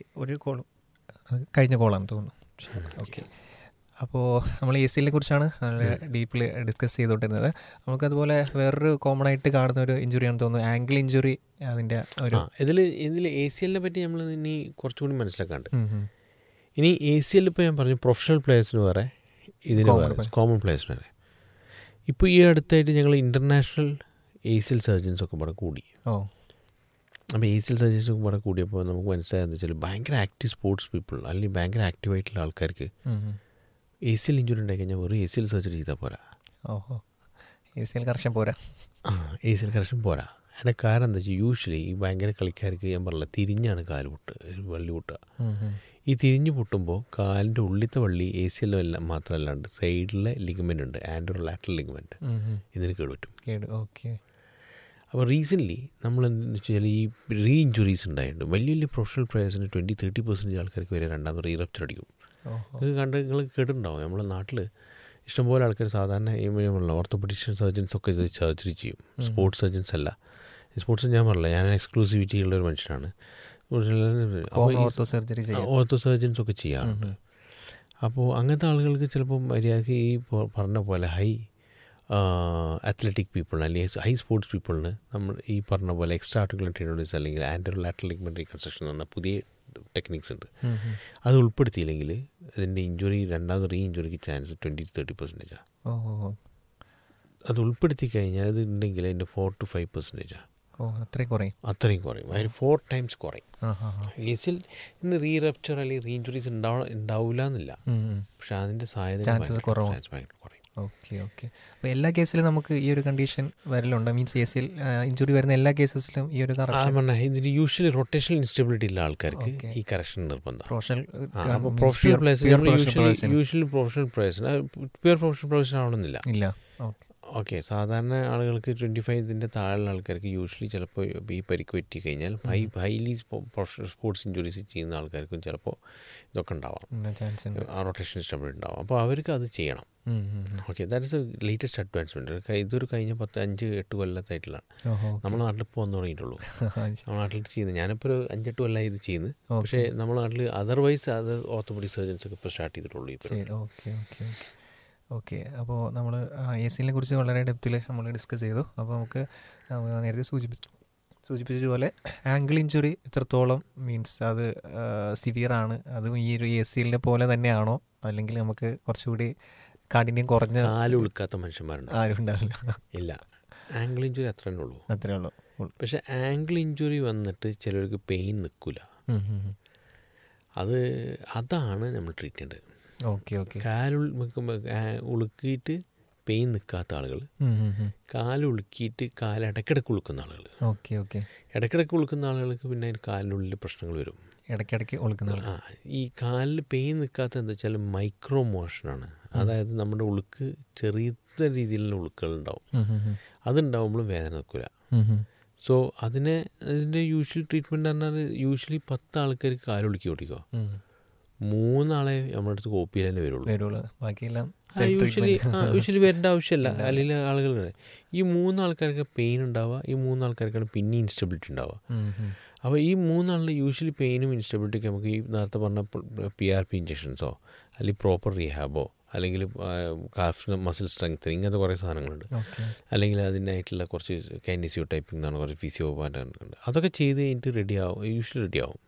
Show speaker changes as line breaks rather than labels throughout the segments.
ഒരു കോൾ കഴിഞ്ഞ കോളാണെന്ന് തോന്നുന്നു ഓക്കെ അപ്പോൾ നമ്മൾ എ സിയെ കുറിച്ചാണ് നല്ല ഡീപ്പിൽ ഡിസ്കസ് ചെയ്തുകൊണ്ടിരുന്നത് നമുക്കതുപോലെ വേറൊരു കോമൺ ആയിട്ട് കാണുന്ന ഒരു ഇഞ്ചുറിയാണെന്ന് തോന്നുന്നു ആംഗിൾ ഇഞ്ചുറി അതിൻ്റെ ഒരു
ആ ഇതിൽ ഇതിൽ എ സി എല്ലിനെ പറ്റി നമ്മൾ ഇനി കുറച്ചുകൂടി മനസ്സിലാക്കാണ്ട്
ഉം, ഉം.
ഇനി എ സി എൽ ഇപ്പോൾ ഞാൻ പറഞ്ഞു പ്രൊഫഷണൽ പ്ലേയേഴ്സിന് വേറെ ഇതിന്
Common
വേറെ
player.
കോമൺ പ്ലേയേഴ്സിന് വേറെ ഇപ്പോൾ ഈ അടുത്തായിട്ട് ഞങ്ങൾ international A C L surgeons ഒക്കെ ഇവിടെ കൂടി
ഓ
അപ്പോൾ എ സി എൽ സർജൻസ് ഒക്കെ ഇവിടെ കൂടിയപ്പോൾ നമുക്ക് മനസ്സിലായെന്ന് വെച്ചാൽ ഭയങ്കര ആക്റ്റീവ് സ്പോർട്സ് പീപ്പിൾ അല്ലെങ്കിൽ ഭയങ്കര ആക്റ്റീവായിട്ടുള്ള ആൾക്കാർക്ക്
ഉം, ഉം.
എ സി എൽ ഇഞ്ചുറി ഉണ്ടായി കഴിഞ്ഞാൽ വെറും എ സി എൽ സർജറി ചെയ്താൽ പോരാ
ഓഹോ എ സിയിൽ കറക്ഷൻ പോരാ
ആ എ സി എൽ കറക്ഷൻ പോരാ അതിൻ്റെ കാരണം എന്താ വെച്ചാൽ യൂഷ്വലി ഈ ഭയങ്കര കളിക്കാർക്ക് ഞാൻ പറഞ്ഞില്ല തിരിഞ്ഞാണ് കാല് പൊട്ട് വള്ളി പൊട്ടുക
ഉം, ഉം.
ഈ തിരിഞ്ഞു പൊട്ടുമ്പോൾ കാലിൻ്റെ ഉള്ളിലത്തെ വള്ളി എ സി എൽ മാത്രമല്ലാണ്ട് സൈഡിലെ ലിഗമെൻ്റ് ഉണ്ട് ആൻഡ്രോ ലാറ്ററൽ ലിഗമെൻറ്റ്
ഉം, ഉം.
ഇതിന് കേടുപറ്റും
കേട് ഓക്കെ
അപ്പോൾ റീസെൻ്റ്ലി നമ്മൾ എന്താ വെച്ചാൽ ഈ റീ ഇഞ്ചുറീസ് ഉണ്ടായിട്ടുണ്ട് വലിയ വലിയ പ്രൊഫഷണൽ പ്ലേയേഴ്സിന് ട്വൻറ്റി തേർട്ടി പെർസെൻറ്റേജ് ആൾക്കാർക്ക് വരെ രണ്ടാമത് റീ റപ്ചർ അടിക്കും
ഓഹോ
ഇത് കണ്ട് നിങ്ങൾ കേട്ടിട്ടുണ്ടാവും നമ്മുടെ നാട്ടിൽ ഇഷ്ടംപോലെ ആൾക്കാർ സാധാരണ ഈ നമ്മളെ ഓർത്തോപെഡിഷ്യൻ സർജൻസ് ഒക്കെ ഇത് സർജറി ചെയ്യും സ്പോർട്സ് സർജൻസ് അല്ല സ്പോർട്സ് ഞാൻ പറഞ്ഞില്ല ഞാൻ എക്സ്ക്ലൂസിവിറ്റി ഉള്ള ഒരു മനുഷ്യനാണ്
കോമൺ ഓർത്തോ സർജറി ചെയ്യാം
ഓർത്തോ സർജൻസ് ഒക്കെ ചെയ്യാറുണ്ട് അപ്പോൾ അങ്ങനത്തെ ആളുകൾക്ക് ചിലപ്പോൾ മര്യാദയ്ക്ക് ഈ പ- പറഞ്ഞ പോലെ ഹൈ അത്ലറ്റിക് പീപ്പിളിന് അല്ലെങ്കിൽ ഹൈ സ്പോർട്സ് പീപ്പിളിന് നമ്മൾ ഈ പറഞ്ഞ പോലെ എക്സ്ട്രാ ആർട്ടിക്കുലർ ടെനോഡിസ് അല്ലെങ്കിൽ ആൻഡർ ലാറ്ററൽ റീകൺസ്ട്രക്ഷൻ എന്ന് പറഞ്ഞ പുതിയ ടെക്നിക്സ് ഉണ്ട്
ഉം, ഉം.
അത് ഉൾപ്പെടുത്തിയില്ലെങ്കിൽ അതിൻ്റെ ഇഞ്ചുറി രണ്ടാമത് റീ ഇഞ്ചുറിക്ക് ചാൻസ് ട്വൻറ്റി ടു തേർട്ടി പെർസെൻറ്റേജാണ്
ഓഹോ
അത് ഉൾപ്പെടുത്തി കഴിഞ്ഞാൽ അത് ഉണ്ടെങ്കിൽ അതിൻ്റെ ഫോർ ടു ഫൈവ് പെർസെൻറ്റേജാണ്
ഓ അത്രയും കുറയും
അത്രയും കുറയും അതിന് ഫോർ ടൈംസ് കുറയും
ആ ഹാ ഹാ
കേസിൽ ഇന്ന് റീ റപ്ചർ അല്ലെങ്കിൽ റീ ഇഞ്ചുറീസ് ഉണ്ടാവ ഉണ്ടാവില്ല എന്നില്ല
ഉം, ഉം.
പക്ഷെ അതിൻ്റെ സാധ്യത
Chances
ഭയങ്കര-
കുറവാണ്.
chance ഭയങ്കര കുറയും
ഓക്കെ ഓക്കെ അപ്പോൾ എല്ലാ കേസിലും നമുക്ക് ഈ ഒരു കണ്ടീഷൻ വരലുണ്ട് മീൻസ് എ സിയിൽ ഇഞ്ചുറി വരുന്ന എല്ലാ കേസസിലും ഈ ഒരു
ആ
കറക്ഷൻ
പറഞ്ഞ ഇതിന് യൂഷ്വലി റൊട്ടേഷണൽ ഇൻസ്റ്റബിലിറ്റി ഉള്ള ആൾക്കാർക്ക്
Okay.
ഈ കറക്ഷൻ നിർബന്ധം
പ്രൊഫഷണൽ
അപ്പോൾ professional players usually usually professional പ്ലേയേഴ്സിന് പ്യുവർ പ്രൊഫഷണൽ പ്ലേയേഴ്സിന് ആവണമെന്നില്ല
ഇല്ല ഓക്കെ
ഓക്കെ സാധാരണ ആളുകൾക്ക് ട്വൻറ്റി ഫൈവ് ഇതിൻ്റെ താഴെയുള്ള ആൾക്കാർക്ക് യൂഷ്വലി ചിലപ്പോൾ ഈ പരിക്ക് പറ്റി കഴിഞ്ഞാൽ high highly professional sports injuries ചെയ്യുന്ന ആൾക്കാർക്കും ചിലപ്പോൾ ഇതൊക്കെ ഉണ്ടാവാം
ചാൻസ് ഉണ്ട്
റൊട്ടേഷൻ സ്റ്റബിലിറ്റി ഉണ്ടാവും അപ്പോൾ അവർക്ക് അത് ചെയ്യണം
ഉം, ഉം, ഉം.
Okay that is latest advancement ഇതൊരു കഴിഞ്ഞ പത്ത് അഞ്ച് എട്ട് കൊല്ലത്തായിട്ടുള്ളതാണ്
ഓഹോ
നമ്മുടെ നാട്ടിൽ ഇപ്പോൾ വന്നു തുടങ്ങിയിട്ടുള്ളൂ നമ്മുടെ നാട്ടിൽ ചെയ്യുന്നത് ഞാനിപ്പോൾ ഒരു അഞ്ചെട്ട് കൊല്ലമായി ഇത് ചെയ്യുന്നത്
Okay.
പക്ഷേ നമ്മുടെ നാട്ടിൽ അതർവൈസ് അത് ഓർത്തോപെഡിക് സർജൻസ് ഒക്കെ ഇപ്പോൾ സ്റ്റാർട്ട് ചെയ്തിട്ടുള്ളൂ ഇപ്പോൾ
ശരി ഓക്കെ ഓക്കെ ഓക്കെ ഓക്കെ അപ്പോൾ നമ്മൾ എ സിനെ കുറിച്ച് വളരെ ഡെപ്തിൽ നമ്മൾ ഡിസ്കസ് ചെയ്തു അപ്പോൾ നമുക്ക് ആ, നേരത്തെ സൂചിപ്പിച്ചു സൂചിപ്പിച്ചതുപോലെ ആംഗിൾ ഇഞ്ചുറി എത്രത്തോളം മീൻസ് അത് സിവിയർ ആണ് അതും ഈ ഒരു എ സിയിലെ പോലെ തന്നെയാണോ അല്ലെങ്കിൽ നമുക്ക് കുറച്ചുകൂടി കാഠിന്യം കുറഞ്ഞ
കാല് ഉളുക്കാത്ത മനുഷ്യന്മാരുണ്ട്
ആരും ഉണ്ടാവില്ല
ഇല്ല ആംഗിൾ ഇഞ്ചുറി അത്ര തന്നെ ഉള്ളൂ
അത്രേ ഉള്ളൂ ഉൾ-
പക്ഷേ ആംഗിൾ ഇഞ്ചുറി വന്നിട്ട് ചിലർക്ക് പെയിൻ നിൽക്കില്ല
ഉം, ഉം, ഉം.
അത് അതാണ് നമ്മൾ ട്രീറ്റ് ചെയ്യേണ്ടത്
ഓക്കെ ഓക്കെ
കാലുൾ ഉളുക്കിയിട്ട് പെയിൻ നിൽക്കാത്ത ആളുകൾ
ഉം, ഉം, ഉം.
കാല് ഉളുക്കിയിട്ട് കാല് ഇടയ്ക്കിടയ്ക്ക് ഉളുക്കുന്ന ആളുകൾ
ഓക്കെ ഓക്കെ
ഇടയ്ക്കിടയ്ക്ക് ഉളുക്കുന്ന ആളുകൾക്ക് പിന്നെ അതിന് കാലിനുള്ളിൽ പ്രശ്നങ്ങൾ വരും
ഇടയ്ക്കിടയ്ക്ക് ഒളുക്കുന്ന ആൾ
ആ ഈ കാലിൽ പെയിൻ നിൽക്കാത്ത എന്താ വെച്ചാൽ മൈക്രോ മോഷനാണ് അതായത് നമ്മുടെ ഉളുക്ക് ചെറിയ രീതിയിലുള്ള ഉളുക്കുകൾ ഉണ്ടാവും
ഉം, ഉം, ഉം.
അതുണ്ടാവുമ്പോഴും വേദന നിൽക്കില്ല
ഉം, ഉം.
സോ അതിനെ അതിൻ്റെ യൂഷ്വൽ ട്രീറ്റ്മെൻറ്റ് പറഞ്ഞാൽ യൂഷ്വലി പത്ത് ആൾക്കാർക്ക് കാലൊളുക്കി ഓടിക്കുക
ഉം.
മൂന്നാളെ നമ്മുടെ അടുത്ത് കോപ്പിയിൽ തന്നെ വരുള്ളൂ
വരുള്ളൂ ബാക്കിയെല്ലാം
യൂഷ്വലി യൂഷ്വലി വരേണ്ട ആവശ്യമില്ല അല്ലെങ്കിൽ ആളുകൾ ഈ മൂന്ന് ആൾക്കാർക്ക് പെയിൻ ഉണ്ടാവുക ഈ മൂന്ന് ആൾക്കാർക്കാണ് പിന്നെ ഇൻസ്റ്റബിലിറ്റി ഉണ്ടാവുക അപ്പോൾ ഈ മൂന്നാളിൽ യൂഷ്വലി പെയിനും ഇൻസ്റ്റബിലിറ്റിക്ക് നമുക്ക് ഈ നേരത്തെ പറഞ്ഞ പി ആർ പി ഇഞ്ചക്ഷൻസോ അല്ലെങ്കിൽ പ്രോപ്പർ റീഹാബോ അല്ലെങ്കിൽ കാഫ് മസിൽ സ്ട്രെങ്ത് ഇങ്ങനത്തെ കുറേ സാധനങ്ങളുണ്ട്
ഓക്കെ
അല്ലെങ്കിൽ അതിനായിട്ടുള്ള കുറച്ച് കൈനസിയോ ടൈപ്പിംഗ് എന്നാണ് കുറച്ച് ഫിസിയോ ഉണ്ട് അതൊക്കെ ചെയ്ത് കഴിഞ്ഞിട്ട് റെഡി ആവും യൂഷ്വലി റെഡി ആവും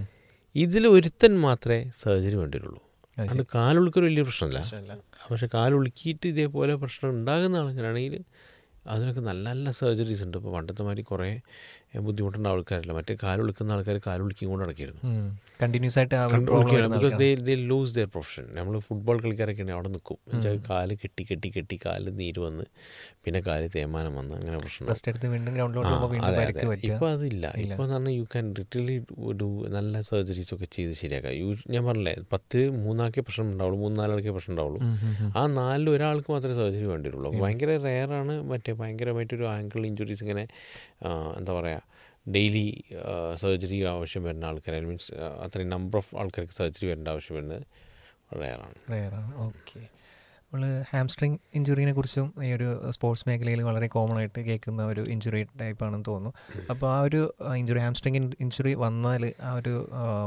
ഇതിൽ ഒരുത്തൻ മാത്രമേ സർജറി വേണ്ടിയിട്ടുള്ളൂ അത് കാലുളുക്കൊരു വലിയ പ്രശ്നമില്ല പക്ഷെ കാലുളുക്കിയിട്ട് ഇതേപോലെ പ്രശ്നം ഉണ്ടാകുന്ന ആൾക്കാരാണെങ്കിൽ അതിനൊക്കെ നല്ല നല്ല സർജറീസ് ഉണ്ട് ഇപ്പോൾ പണ്ടത്തെ മാതിരി കുറേ ബുദ്ധിമുട്ടുള്ള ആൾക്കാരല്ല മറ്റേ കാലുളിക്കുന്ന ആൾക്കാർ കാലുളിക്കും കൊണ്ട് നടക്കിയിരുന്നു
കണ്ടിന്യൂസ് ആയിട്ട് ആ ഒരു
ബിക്കോസ്
problem വരുന്ന
ദേ
ആൾക്കാരാണ്.
ദേ ലൂസ് ദെയർ പ്രൊഫഷൻ നമ്മൾ ഫുട്ബോൾ കളിക്കാരൊക്കെ ആണെങ്കിൽ അവിടെ നിൽക്കും എന്നുവെച്ചാൽ കാല് കെട്ടി കെട്ടി കെട്ടി കാല് നീര് വന്ന് പിന്നെ കാല് തേയ്മാനം വന്ന് അങ്ങനെ പ്രശ്നം
റെസ്റ്റ് എടുത്ത് വീണ്ടും ഗ്രൗണ്ടിലോട്ട്
ആ,
പോകുമ്പോൾ വീണ്ടും
അതെ,
പരിക്ക്
അതെ.
പറ്റുക
ഇപ്പൊ അതില്ല
ഇല്ല.
ഇപ്പൊ എന്ന് പറഞ്ഞാൽ യു ക്യാൻ ലിറ്ററലി ഒരു നല്ല സർജറീസ് ഒക്കെ ചെയ്ത് ശരിയാക്കാം യു ഞാൻ പറഞ്ഞില്ലേ പത്ത് മൂന്നാൾക്കേ പ്രശ്നം ഉണ്ടാവുള്ളൂ മൂന്ന് നാലാൾക്കേ പ്രശ്നം ഉണ്ടാവുള്ളൂ
ഉം, ഉം, ഉം.
ആ നാലിൽ ഒരാൾക്ക് മാത്രമേ സർജറി വേണ്ടിയുള്ളൂ ഭയങ്കര റെയറാണ് മറ്റേ ഭയങ്കരമായിട്ടൊരു ആങ്കിൾ ഇഞ്ചുറീസ് ഇങ്ങനെ ആ, എന്താ പറയുക ഡെയിലി സർജറി ആവശ്യം വരുന്ന ആൾക്കാർ മീൻസ് അത്രയും നമ്പർ ഓഫ് ആൾക്കാർക്ക് സർജറി വരേണ്ട ആവശ്യം വരുന്നത് റെയറാണ്
Rare ആണ് ഓക്കെ നമ്മൾ ഹാംസ്ട്രിങ് ഇഞ്ചുറീനെ കുറിച്ചും ഈ ഒരു സ്പോർട്സ് മേഖലയിൽ വളരെ കോമൺ ആയിട്ട് കേൾക്കുന്ന ഒരു ഇഞ്ചുറി ടൈപ്പ് ആണെന്ന് തോന്നുന്നു അപ്പോൾ ആ ഒരു ഇഞ്ചുറി ഹാംസ്ട്രിങ് ഇഞ്ചുറി വന്നാൽ ആ ഒരു